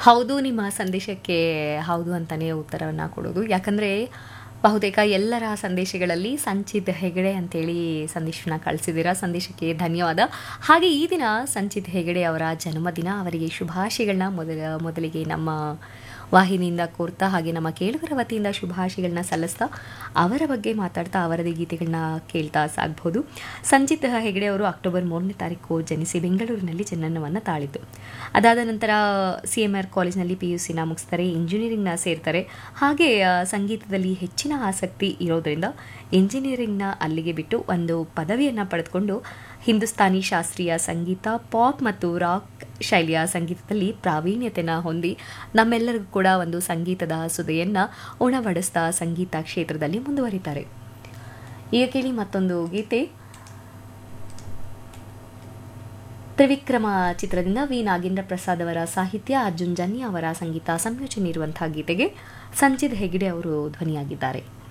ಹೌದು ನಿಮ್ಮ ಸಂದೇಶಕ್ಕೆ ಹೌದು ಅಂತಲೇ ಉತ್ತರವನ್ನು ಕೊಡೋದು ಯಾಕಂದರೆ ಬಹುತೇಕ ಎಲ್ಲರ ಸಂದೇಶಗಳಲ್ಲಿ ಸಂಚಿತ್ ಹೆಗಡೆ ಅಂತೇಳಿ ಸಂದೇಶನ ಕಳಿಸಿದ್ದೀರಾ ಸಂದೇಶಕ್ಕೆ ಧನ್ಯವಾದ ಹಾಗೆ ಈ ದಿನ ಸಂಚಿತ್ ಹೆಗಡೆ ಅವರ ಜನ್ಮದಿನ ಅವರಿಗೆ ಶುಭಾಶಯಗಳನ್ನ ಮೊದಲ ಮೊದಲಿಗೆ ನಮ್ಮ ವಾಹಿನಿಯಿಂದ ಕೋರ್ತಾ ಹಾಗೆ ನಮ್ಮ ಕೇಳುಗರ ವತಿಯಿಂದ ಶುಭಾಶಯಗಳನ್ನ ಸಲ್ಲಿಸ್ತಾ ಅವರ ಬಗ್ಗೆ ಮಾತಾಡ್ತಾ ಅವರದೇ ಗೀತೆಗಳನ್ನ ಕೇಳ್ತಾ ಸಾಗ್ಬೋದು ಸಂಜಿತ್ ಹೆಗಡೆ ಅವರು ಅಕ್ಟೋಬರ್ ಮೂರನೇ ತಾರೀಕು ಜನಿಸಿ ಬೆಂಗಳೂರಿನಲ್ಲಿ ಜನನವನ್ನು ತಾಳಿದ್ದು ಅದಾದ ನಂತರ ಸಿ ಎಮ್ ಆರ್ ಕಾಲೇಜ್ನಲ್ಲಿ ಪಿ ಯು ಸಿನ ಮುಗಿಸ್ತಾರೆ ಇಂಜಿನಿಯರಿಂಗ್ನ ಸೇರ್ತಾರೆ ಹಾಗೆ ಆ, ಸಂಗೀತದಲ್ಲಿ ಹೆಚ್ಚಿನ ಆಸಕ್ತಿ ಇರೋದರಿಂದ ಇಂಜಿನಿಯರಿಂಗ್ನ ಅಲ್ಲಿಗೆ ಬಿಟ್ಟು ಒಂದು ಪದವಿಯನ್ನು ಪಡೆದುಕೊಂಡು ಹಿಂದೂಸ್ತಾನಿ ಶಾಸ್ತ್ರೀಯ ಸಂಗೀತ ಪಾಪ್ ಮತ್ತು ರಾಕ್ ಶೈಲಿಯ ಸಂಗೀತದಲ್ಲಿ ಪ್ರಾವೀಣ್ಯತೆನ ಹೊಂದಿ ನಮ್ಮೆಲ್ಲರಿಗೂ ಕೂಡ ಒಂದು ಸಂಗೀತದ ಸುದೆಯನ್ನು ಉಣಬಡಿಸ್ತಾ ಸಂಗೀತ ಕ್ಷೇತ್ರದಲ್ಲಿ ಮುಂದುವರಿತಾರೆ ಈಗ ಕೇಳಿ ಮತ್ತೊಂದು ಗೀತೆ ತ್ರಿವಿಕ್ರಮ ಚಿತ್ರದಿಂದ ವಿ ನಾಗೇಂದ್ರ ಪ್ರಸಾದ್ ಅವರ ಸಾಹಿತ್ಯ ಅರ್ಜುನ್ ಜನ್ಯ ಅವರ ಸಂಗೀತ ಸಂಯೋಜನೆ ಇರುವಂತಹ ಗೀತೆಗೆ ಸಂಜಿತ್ ಹೆಗ್ಡೆ ಅವರು ಧ್ವನಿಯಾಗಿದ್ದಾರೆ